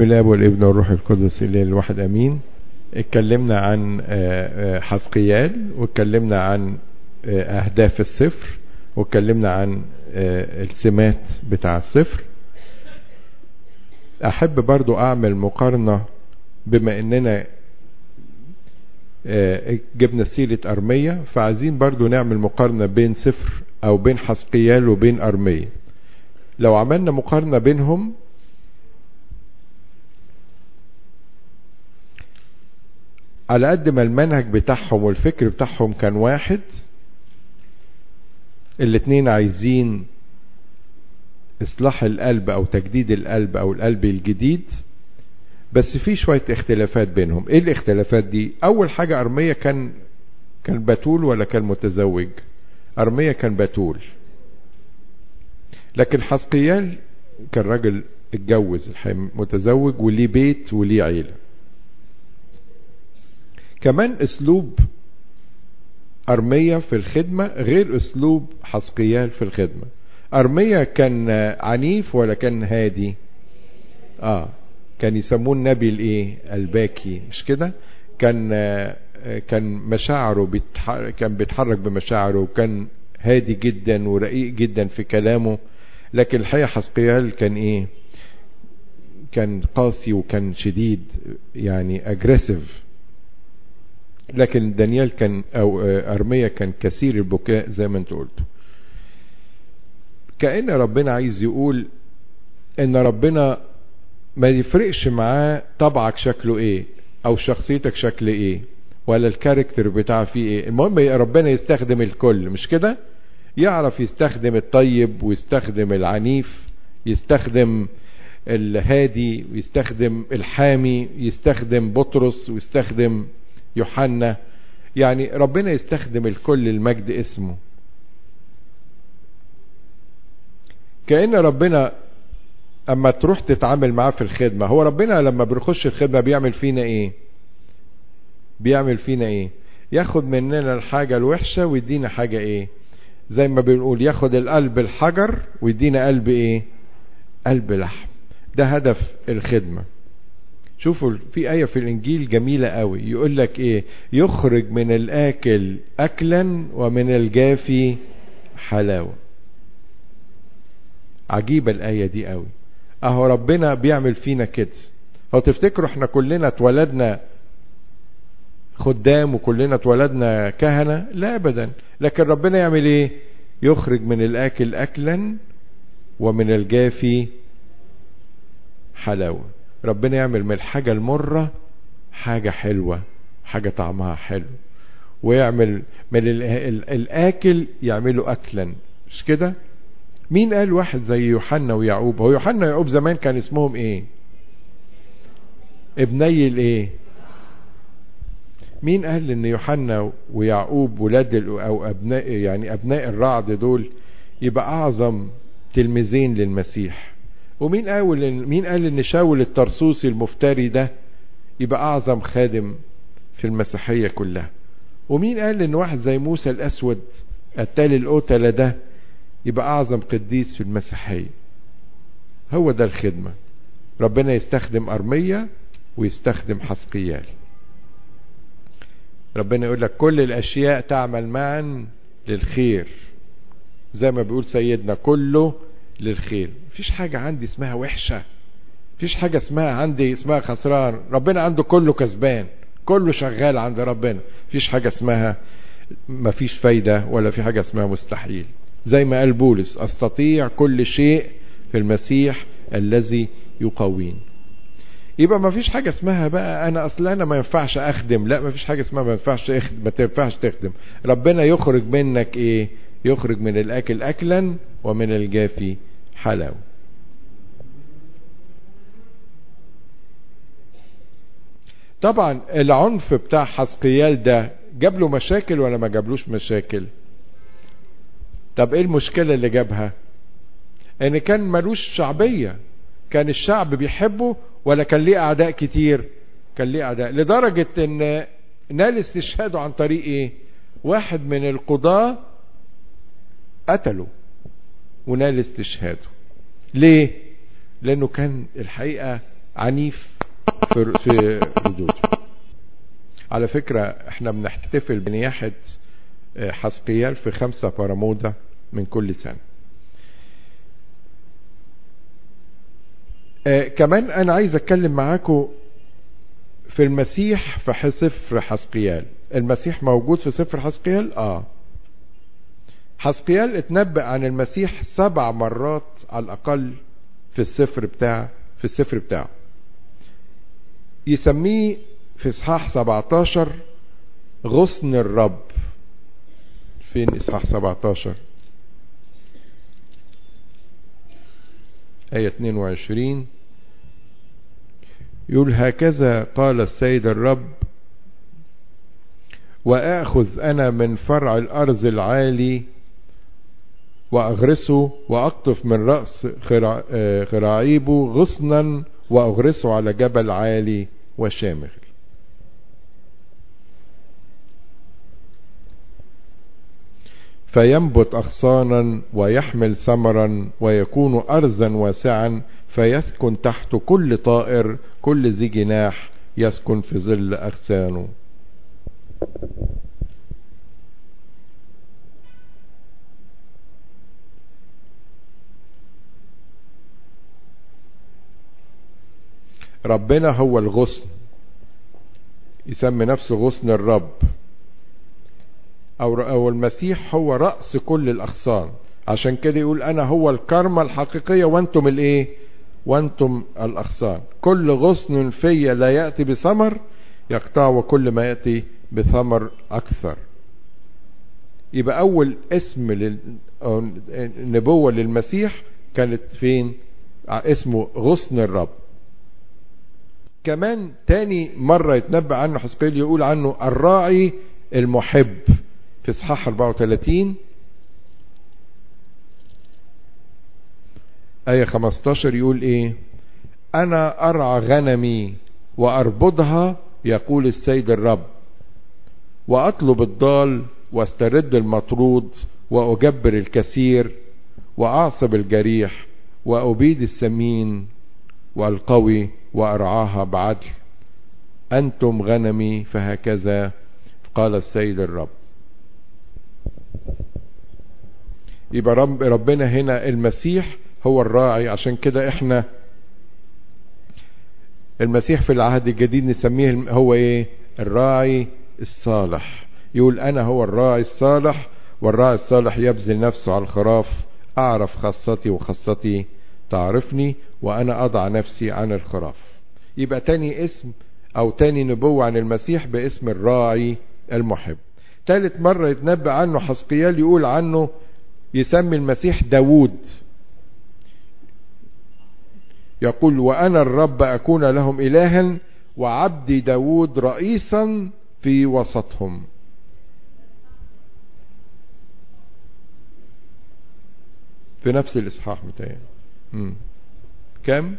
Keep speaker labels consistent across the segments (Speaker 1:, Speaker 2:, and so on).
Speaker 1: بسم الله والابن والروح القدس الاله الواحد امين اتكلمنا عن حسقيال واتكلمنا عن اهداف السفر واتكلمنا عن السمات بتاع السفر احب برضو اعمل مقارنة بما اننا جبنا سيرة ارمية فعايزين برضو نعمل مقارنة بين سفر او بين حسقيال وبين ارمية لو عملنا مقارنة بينهم على قد ما المنهج بتاعهم والفكر بتاعهم كان واحد الاتنين عايزين اصلاح القلب او تجديد القلب او القلب الجديد بس في شوية اختلافات بينهم ايه الاختلافات دي اول حاجة ارمية كان كان بتول ولا كان متزوج ارمية كان بتول لكن حسقيال كان راجل اتجوز متزوج وليه بيت وليه عيله كمان اسلوب ارمية في الخدمة غير اسلوب حسقيال في الخدمة ارمية كان عنيف ولا كان هادي اه كان يسموه النبي الايه الباكي مش كده كان كان مشاعره بيتحرك كان بيتحرك بمشاعره وكان هادي جدا ورقيق جدا في كلامه لكن الحقيقة حسقيال كان ايه كان قاسي وكان شديد يعني اجريسيف لكن دانيال كان او ارميا كان كثير البكاء زي ما انت قلت كأن ربنا عايز يقول ان ربنا ما يفرقش معاه طبعك شكله ايه او شخصيتك شكل ايه ولا الكاركتر بتاع فيه ايه المهم ربنا يستخدم الكل مش كده يعرف يستخدم الطيب ويستخدم العنيف يستخدم الهادي ويستخدم الحامي يستخدم بطرس ويستخدم يوحنا يعني ربنا يستخدم الكل المجد اسمه كأن ربنا اما تروح تتعامل معاه في الخدمة هو ربنا لما بنخش الخدمة بيعمل فينا ايه بيعمل فينا ايه ياخد مننا الحاجة الوحشة ويدينا حاجة ايه زي ما بنقول ياخد القلب الحجر ويدينا قلب ايه قلب لحم ده هدف الخدمه شوفوا في آية في الإنجيل جميلة قوي يقول لك إيه يخرج من الآكل أكلا ومن الجافي حلاوة عجيبة الآية دي قوي أهو ربنا بيعمل فينا كده هو تفتكروا احنا كلنا اتولدنا خدام وكلنا اتولدنا كهنة لا أبدا لكن ربنا يعمل إيه يخرج من الآكل أكلا ومن الجافي حلاوة ربنا يعمل من الحاجة المرة حاجة حلوة حاجة طعمها حلو ويعمل من الآكل يعمله أكلا مش كده مين قال واحد زي يوحنا ويعقوب هو يوحنا ويعقوب زمان كان اسمهم ايه ابني الايه مين قال ان يوحنا ويعقوب ولاد او ابناء يعني ابناء الرعد دول يبقى اعظم تلميذين للمسيح ومين قال ان مين قال ان شاول الترسوسي المفتري ده يبقى اعظم خادم في المسيحيه كلها ومين قال ان واحد زي موسى الاسود التالي القتله ده يبقى اعظم قديس في المسيحيه هو ده الخدمه ربنا يستخدم ارميه ويستخدم حسقيال ربنا يقول لك كل الاشياء تعمل معا للخير زي ما بيقول سيدنا كله للخير مفيش حاجة عندي اسمها وحشة مفيش حاجة اسمها عندي اسمها خسران ربنا عنده كله كسبان كله شغال عند ربنا مفيش حاجة اسمها مفيش فايدة ولا في حاجة اسمها مستحيل زي ما قال بولس استطيع كل شيء في المسيح الذي يقوين يبقى ما فيش حاجة اسمها بقى انا اصل انا ما ينفعش اخدم لا ما فيش حاجة اسمها ما ينفعش اخدم ما تنفعش تخدم ربنا يخرج منك ايه يخرج من الاكل اكلا ومن الجافي حلاوة طبعا العنف بتاع حسقيال ده جاب له مشاكل ولا ما جابلوش مشاكل طب ايه المشكلة اللي جابها ان كان ملوش شعبية كان الشعب بيحبه ولا كان ليه اعداء كتير كان ليه اعداء لدرجة ان نال استشهاده عن طريق ايه واحد من القضاة قتله ونال استشهاده ليه لانه كان الحقيقة عنيف في في ردوده على فكرة احنا بنحتفل بنياحة حسقيال في خمسة برمودا من كل سنة آه كمان انا عايز اتكلم معاكم في المسيح في سفر حسقيال المسيح موجود في سفر حسقيال اه حسقيال اتنبأ عن المسيح سبع مرات على الاقل في السفر بتاع في السفر بتاعه يسميه في اصحاح 17 غصن الرب فين اصحاح 17 آية 22 يقول هكذا قال السيد الرب وآخذ أنا من فرع الأرز العالي وأغرسه وأقطف من رأس خراعيبه غصنا وأغرسه على جبل عالي وشامخ فينبت أغصانا ويحمل ثمرا ويكون أرزا واسعا فيسكن تحت كل طائر كل ذي جناح يسكن في ظل أغصانه ربنا هو الغصن يسمي نفسه غصن الرب أو أو المسيح هو رأس كل الأغصان عشان كده يقول أنا هو الكرمة الحقيقية وأنتم الإيه؟ وأنتم الأغصان كل غصن في لا يأتي بثمر يقطع وكل ما يأتي بثمر أكثر يبقى أول اسم لل... نبوة للمسيح كانت فين؟ اسمه غصن الرب كمان تاني مرة يتنبأ عنه حسقيل يقول عنه الراعي المحب في اصحاح 34 آية 15 يقول ايه انا ارعى غنمي واربضها يقول السيد الرب واطلب الضال واسترد المطرود واجبر الكثير واعصب الجريح وابيد السمين والقوي وارعاها بعدل انتم غنمي فهكذا قال السيد الرب يبقى رب ربنا هنا المسيح هو الراعي عشان كده احنا المسيح في العهد الجديد نسميه هو ايه الراعي الصالح يقول انا هو الراعي الصالح والراعي الصالح يبذل نفسه على الخراف اعرف خاصتي وخاصتي تعرفني وانا اضع نفسي عن الخراف يبقى تاني اسم او تاني نبوة عن المسيح باسم الراعي المحب ثالث مرة يتنبأ عنه حسقيال يقول عنه يسمي المسيح داوود يقول وأنا الرب أكون لهم إلها وعبدي داوود رئيسا في وسطهم في نفس الإصحاح بتاعي كم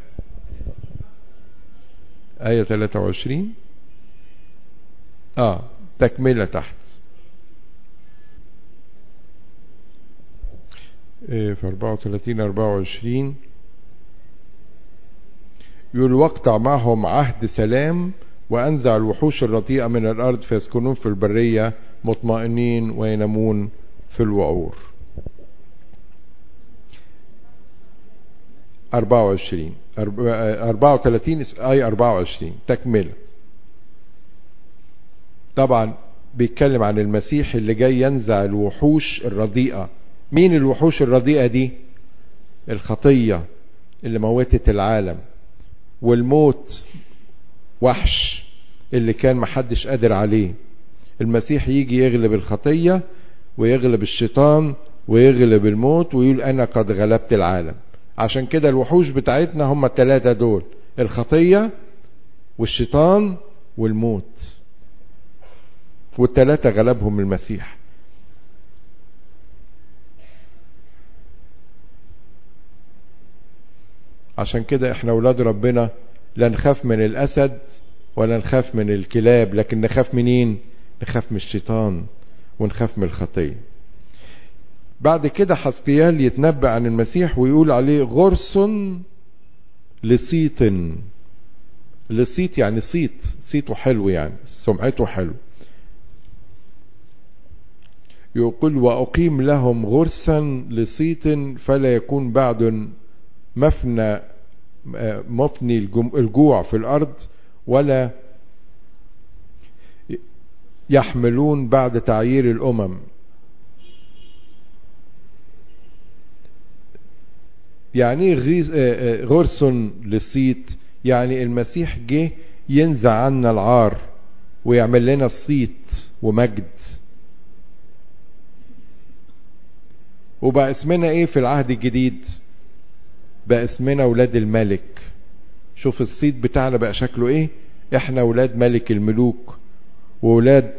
Speaker 1: آية 23 آه تكملة تحت إيه في 34 24 يقول واقطع معهم عهد سلام وأنزع الوحوش الرديئة من الأرض فيسكنون في البرية مطمئنين وينامون في الوعور 24 34 آية 24 تكملة طبعا بيتكلم عن المسيح اللي جاي ينزع الوحوش الرديئة مين الوحوش الرديئة دي الخطية اللي موتت العالم والموت وحش اللي كان محدش قادر عليه المسيح يجي يغلب الخطية ويغلب الشيطان ويغلب الموت ويقول انا قد غلبت العالم عشان كده الوحوش بتاعتنا هم الثلاثة دول الخطية والشيطان والموت والثلاثة غلبهم المسيح عشان كده احنا اولاد ربنا لا نخاف من الاسد ولا نخاف من الكلاب لكن نخاف منين نخاف من الشيطان ونخاف من الخطيه بعد كده حسقيال يتنبأ عن المسيح ويقول عليه غرس لصيط لصيت يعني صيت صيته حلو يعني سمعته حلو يقول وأقيم لهم غرسا لصيت فلا يكون بعد مفنى مفني الجوع في الأرض ولا يحملون بعد تعيير الأمم يعني غرس للصيت يعني المسيح جه ينزع عنا العار ويعمل لنا الصيت ومجد وبقى اسمنا ايه في العهد الجديد بقى اسمنا ولاد الملك شوف الصيت بتاعنا بقى شكله ايه احنا ولاد ملك الملوك وولاد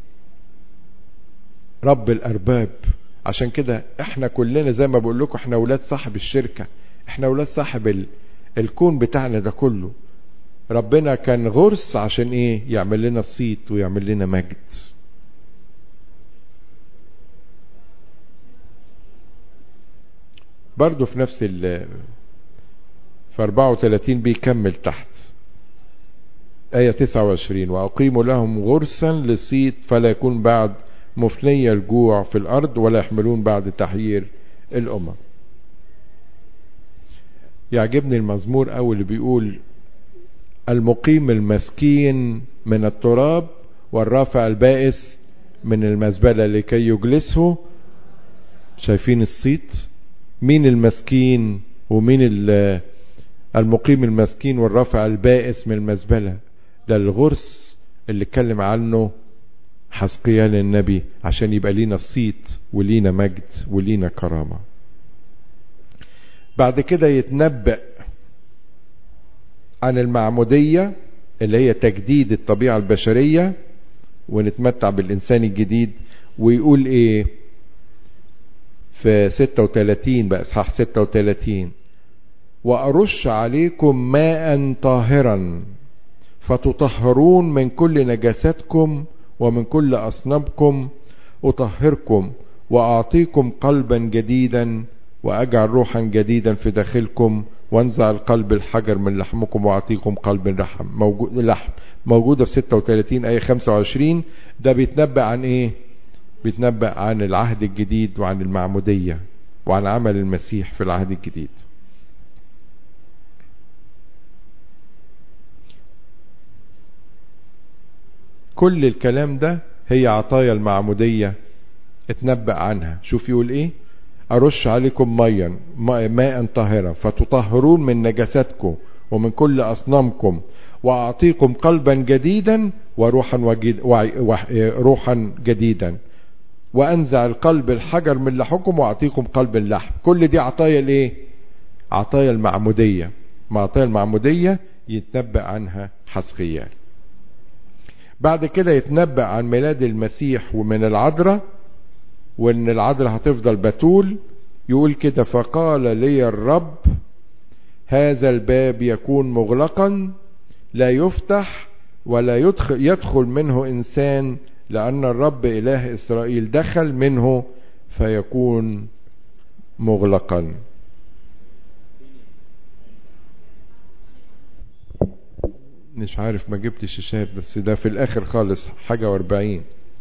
Speaker 1: رب الارباب عشان كده احنا كلنا زي ما بقول لكم احنا ولاد صاحب الشركة احنا ولاد صاحب ال... الكون بتاعنا ده كله ربنا كان غرس عشان ايه يعمل لنا الصيت ويعمل لنا مجد برضه في نفس ال في 34 بيكمل تحت آية 29 وأقيم لهم غرسا للصيت فلا يكون بعد مفني الجوع في الأرض ولا يحملون بعد تحيير الأمم يعجبني المزمور أول اللي بيقول المقيم المسكين من التراب والرافع البائس من المزبلة لكي يجلسه شايفين الصيت مين المسكين ومين المقيم المسكين والرافع البائس من المزبلة ده الغرس اللي اتكلم عنه حسقيال النبي عشان يبقى لينا الصيت ولينا مجد ولينا كرامة بعد كده يتنبأ عن المعمودية اللي هي تجديد الطبيعة البشرية ونتمتع بالإنسان الجديد ويقول إيه في 36 بقى إصحاح 36 وأرش عليكم ماء طاهرا فتطهرون من كل نجاساتكم ومن كل أصنامكم أطهركم وأعطيكم قلبا جديدا وأجعل روحا جديدا في داخلكم وانزع القلب الحجر من لحمكم واعطيكم قلب لحم موجود لحم موجودة في 36 آية 25 ده بيتنبأ عن ايه بيتنبأ عن العهد الجديد وعن المعمودية وعن عمل المسيح في العهد الجديد كل الكلام ده هي عطايا المعمودية اتنبأ عنها شوف يقول ايه أرش عليكم ميا ماء طاهرا فتطهرون من نجساتكم ومن كل أصنامكم وأعطيكم قلبا جديدا وروحا وجد روحا جديدا وأنزع القلب الحجر من لحكم وأعطيكم قلب اللحم كل دي عطايا الإيه؟ عطايا المعمودية عطايا المعمودية يتنبأ عنها حسقيال بعد كده يتنبأ عن ميلاد المسيح ومن العذراء وان العذراء هتفضل بتول يقول كده فقال لي الرب هذا الباب يكون مغلقا لا يفتح ولا يدخل, يدخل منه انسان لان الرب اله اسرائيل دخل منه فيكون مغلقا مش عارف ما جبتش الشاهد بس ده في الاخر خالص حاجة واربعين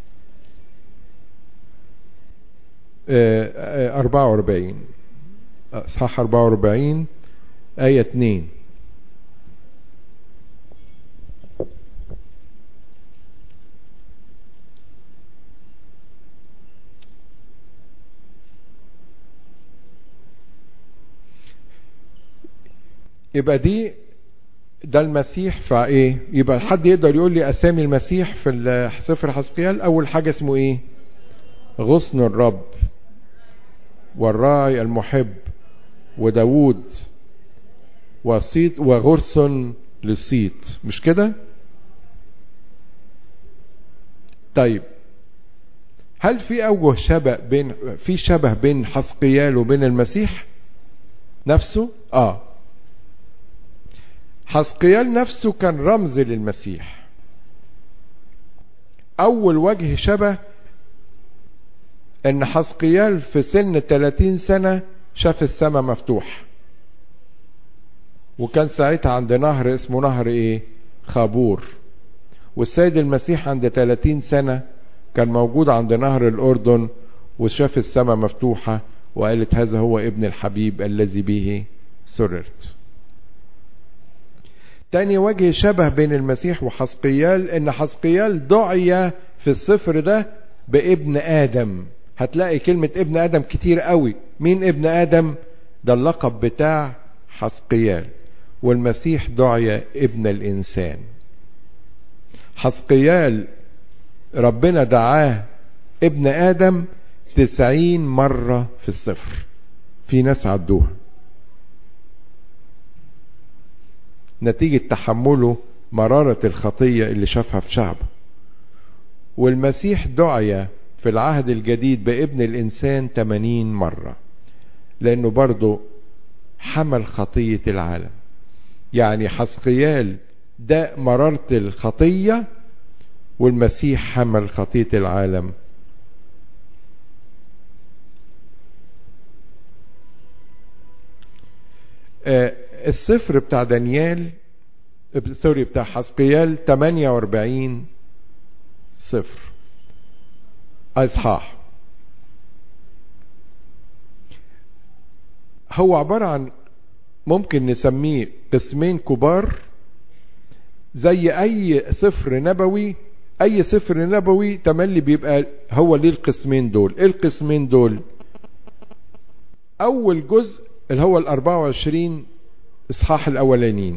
Speaker 1: أربعة واربعين صح أربعة واربعين آية اتنين يبقى دي ده المسيح فايه يبقى حد يقدر يقول لي اسامي المسيح في سفر حزقيال اول حاجه اسمه ايه غصن الرب والراعي المحب وداوود وصيت وغرس للصيت مش كده طيب هل في اوجه شبه بين في شبه بين حسقيال وبين المسيح نفسه اه حسقيال نفسه كان رمز للمسيح اول وجه شبه ان حسقيال في سن 30 سنة شاف السماء مفتوح وكان ساعتها عند نهر اسمه نهر ايه خابور والسيد المسيح عند 30 سنة كان موجود عند نهر الأردن وشاف السماء مفتوحة وقالت هذا هو ابن الحبيب الذي به سررت تاني وجه شبه بين المسيح وحسقيال ان حسقيال دعي في السفر ده بابن ادم هتلاقي كلمة ابن ادم كتير قوي مين ابن ادم ده اللقب بتاع حسقيال والمسيح دعي ابن الانسان حسقيال ربنا دعاه ابن ادم تسعين مرة في السفر في ناس عدوها نتيجة تحمله مرارة الخطية اللي شافها في شعبه والمسيح دعي في العهد الجديد بابن الإنسان 80 مرة لأنه برضه حمل خطية العالم يعني حسقيال ده مرارة الخطية والمسيح حمل خطية العالم آه السفر بتاع دانيال سوري بتاع حسقيال 48 صفر اصحاح هو عبارة عن ممكن نسميه قسمين كبار زي اي سفر نبوي اي سفر نبوي تملي بيبقى هو ليه القسمين دول ايه القسمين دول اول جزء اللي هو ال 24 اصحاح الاولانيين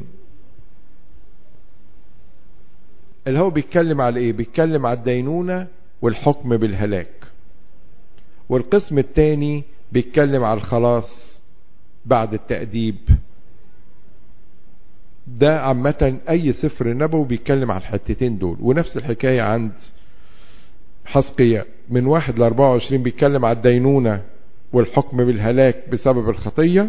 Speaker 1: اللي هو بيتكلم على ايه بيتكلم على الدينونة والحكم بالهلاك والقسم الثاني بيتكلم على الخلاص بعد التأديب ده عامة اي سفر نبوي بيتكلم على الحتتين دول ونفس الحكاية عند حسقية من واحد ل 24 بيتكلم على الدينونة والحكم بالهلاك بسبب الخطية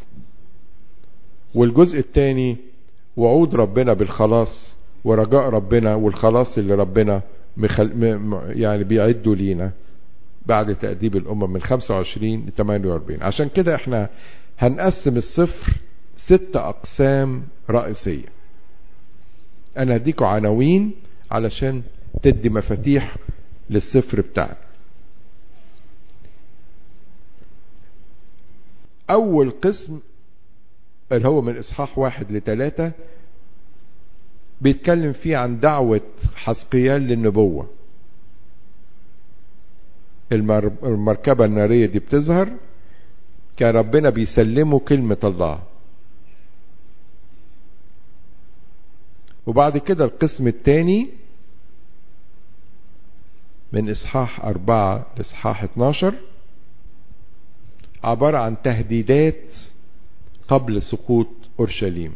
Speaker 1: والجزء الثاني وعود ربنا بالخلاص ورجاء ربنا والخلاص اللي ربنا مخل... م... يعني بيعدوا لينا بعد تأديب الأمم من 25 ل 48 عشان كده احنا هنقسم الصفر ست أقسام رئيسية أنا هديكوا عناوين علشان تدي مفاتيح للصفر بتاعك أول قسم اللي هو من إصحاح واحد لتلاتة بيتكلم فيه عن دعوة حسقيال للنبوة المر... المركبة النارية دي بتظهر كان ربنا بيسلمه كلمة الله وبعد كده القسم الثاني من إصحاح أربعة لإصحاح 12 عبارة عن تهديدات قبل سقوط أورشليم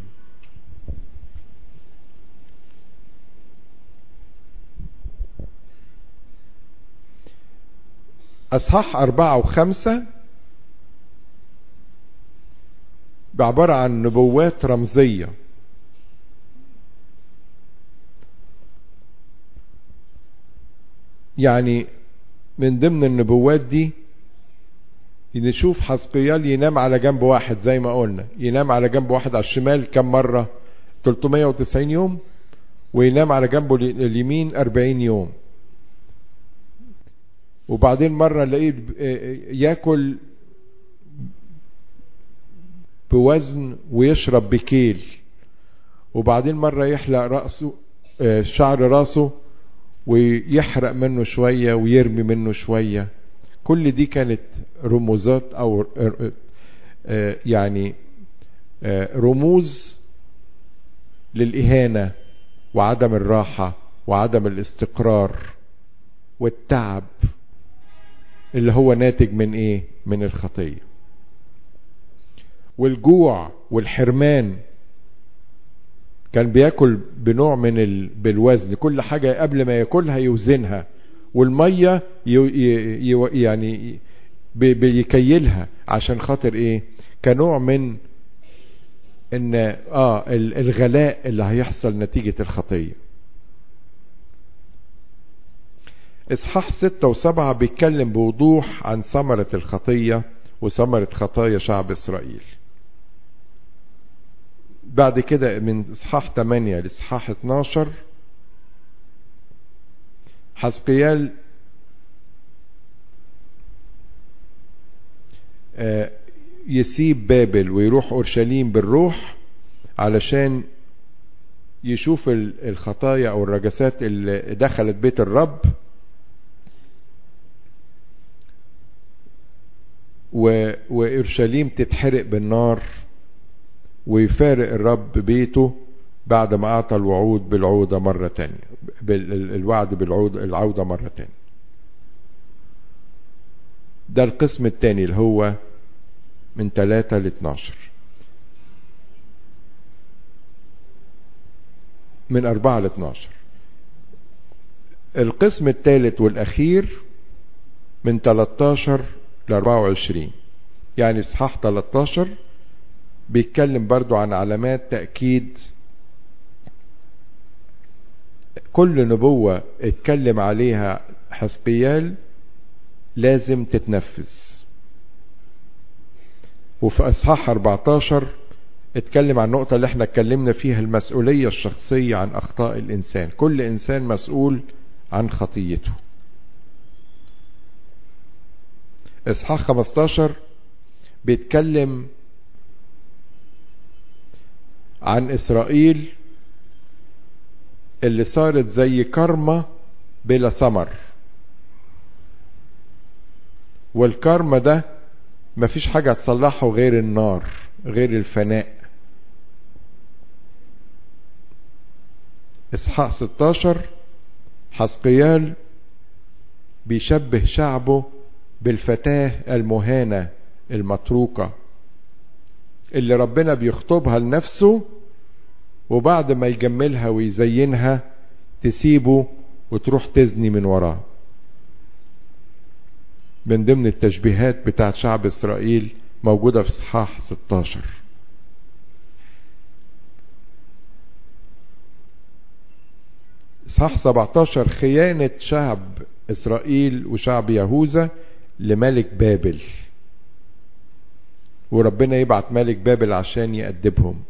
Speaker 1: أصحاح أربعة وخمسة بعبارة عن نبوات رمزية يعني من ضمن النبوات دي نشوف حسقيال ينام على جنب واحد زي ما قلنا ينام على جنب واحد على الشمال كم مرة 390 يوم وينام على جنبه اليمين 40 يوم وبعدين مرة نلاقيه ياكل بوزن ويشرب بكيل وبعدين مرة يحلق رأسه شعر راسه ويحرق منه شوية ويرمي منه شوية كل دي كانت رموزات او يعني رموز للإهانة وعدم الراحة وعدم الاستقرار والتعب اللي هو ناتج من ايه من الخطية والجوع والحرمان كان بياكل بنوع من ال... بالوزن كل حاجة قبل ما ياكلها يوزنها والمية ي... ي... يعني بي... بيكيلها عشان خاطر ايه كنوع من ان اه الغلاء اللي هيحصل نتيجة الخطية اصحاح ستة وسبعة بيتكلم بوضوح عن ثمرة الخطية وثمرة خطايا شعب اسرائيل بعد كده من اصحاح 8 لاصحاح 12 حسقيال يسيب بابل ويروح اورشليم بالروح علشان يشوف الخطايا او الرجسات اللي دخلت بيت الرب واورشليم تتحرق بالنار ويفارق الرب بيته بعد ما اعطى الوعود بالعودة مرة تانية الوعد بالعودة العودة مرة تانية ده القسم الثاني اللي هو من 3 ل 12 من 4 ل 12 القسم الثالث والأخير من 13 ل 24 يعني اصحاح 13 بيتكلم برضو عن علامات تأكيد كل نبوة اتكلم عليها حسقيال لازم تتنفذ وفي اصحاح 14 اتكلم عن النقطة اللي احنا اتكلمنا فيها المسؤولية الشخصية عن اخطاء الانسان كل انسان مسؤول عن خطيته اصحاح 15 بيتكلم عن اسرائيل اللي صارت زي كرمة بلا ثمر والكرمة ده مفيش حاجة تصلحه غير النار غير الفناء اصحاح 16 حسقيال بيشبه شعبه بالفتاة المهانة المتروكة اللي ربنا بيخطبها لنفسه وبعد ما يجملها ويزينها تسيبه وتروح تزني من وراه من ضمن التشبيهات بتاعت شعب اسرائيل موجودة في اصحاح 16 اصحاح 17 خيانة شعب اسرائيل وشعب يهوذا لملك بابل وربنا يبعت ملك بابل عشان يأدبهم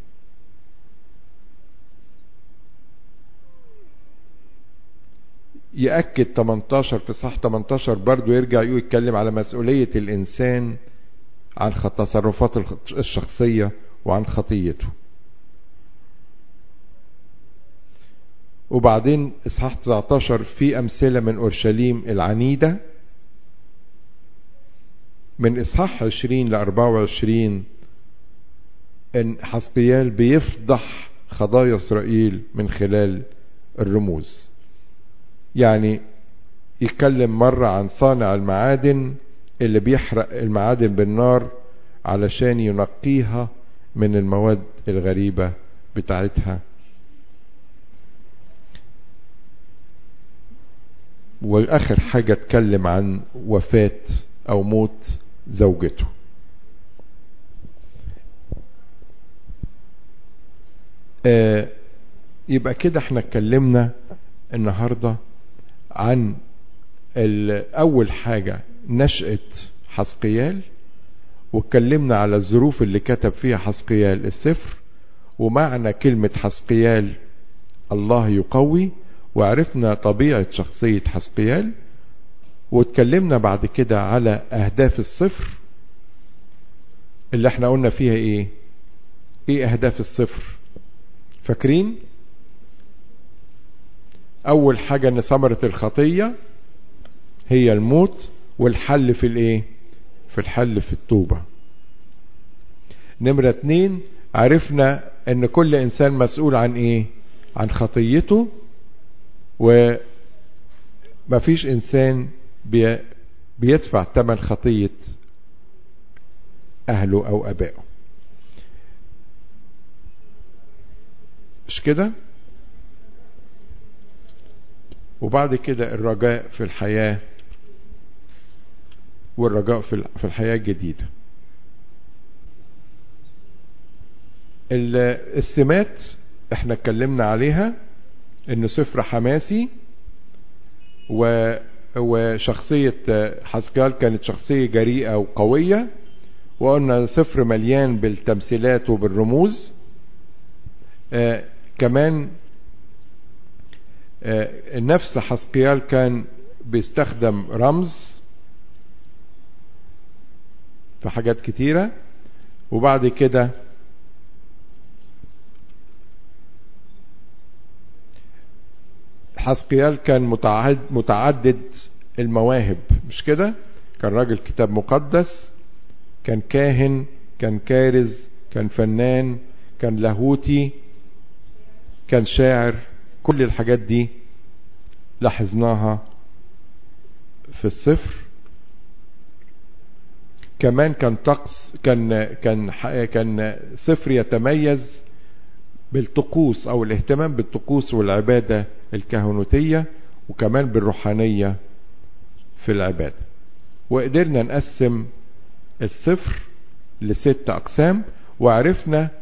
Speaker 1: يأكد 18 في صح 18 برضو يرجع يقول يتكلم على مسؤولية الإنسان عن تصرفاته الشخصية وعن خطيته وبعدين إصحاح 19 في أمثلة من أورشليم العنيدة من إصحاح 20 ل 24 إن حسقيال بيفضح خطايا إسرائيل من خلال الرموز يعني يتكلم مرة عن صانع المعادن اللي بيحرق المعادن بالنار علشان ينقيها من المواد الغريبة بتاعتها واخر حاجة اتكلم عن وفاة او موت زوجته آه يبقى كده احنا اتكلمنا النهاردة عن اول حاجة نشأة حسقيال واتكلمنا على الظروف اللي كتب فيها حسقيال السفر ومعنى كلمة حسقيال الله يقوي وعرفنا طبيعة شخصية حسقيال واتكلمنا بعد كده على اهداف الصفر اللي احنا قلنا فيها ايه ايه اهداف الصفر فاكرين اول حاجة ان ثمرة الخطية هي الموت والحل في الايه في الحل في التوبة نمرة اتنين عرفنا ان كل انسان مسؤول عن ايه عن خطيته ومفيش انسان بي بيدفع ثمن خطية اهله او ابائه مش كده وبعد كده الرجاء في الحياة والرجاء في الحياة الجديدة السمات احنا اتكلمنا عليها ان سفر حماسي و وشخصية حسكال كانت شخصية جريئة وقوية وقلنا سفر مليان بالتمثيلات وبالرموز آه كمان آه نفس حسقيال كان بيستخدم رمز في حاجات كتيرة وبعد كده حسقيال كان متعدد, متعدد المواهب مش كده كان راجل كتاب مقدس كان كاهن كان كارز كان فنان كان لاهوتي كان شاعر كل الحاجات دي لاحظناها في الصفر كمان كان طقس كان كان كان صفر يتميز بالطقوس او الاهتمام بالطقوس والعباده الكهنوتيه وكمان بالروحانيه في العباده وقدرنا نقسم الصفر لست اقسام وعرفنا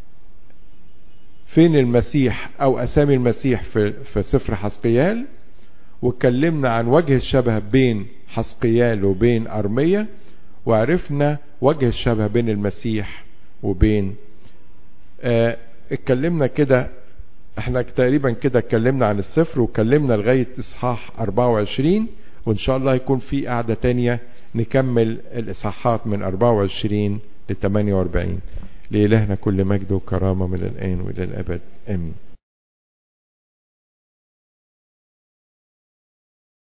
Speaker 1: فين المسيح او اسامي المسيح في في سفر حسقيال واتكلمنا عن وجه الشبه بين حسقيال وبين ارميه وعرفنا وجه الشبه بين المسيح وبين آه اتكلمنا كده احنا تقريبا كده اتكلمنا عن الصفر واتكلمنا لغاية اصحاح 24 وان شاء الله يكون في قعدة تانية نكمل الاصحاحات من 24 ل 48 لإلهنا كل مجد وكرامة من الآن وإلى الأبد آمين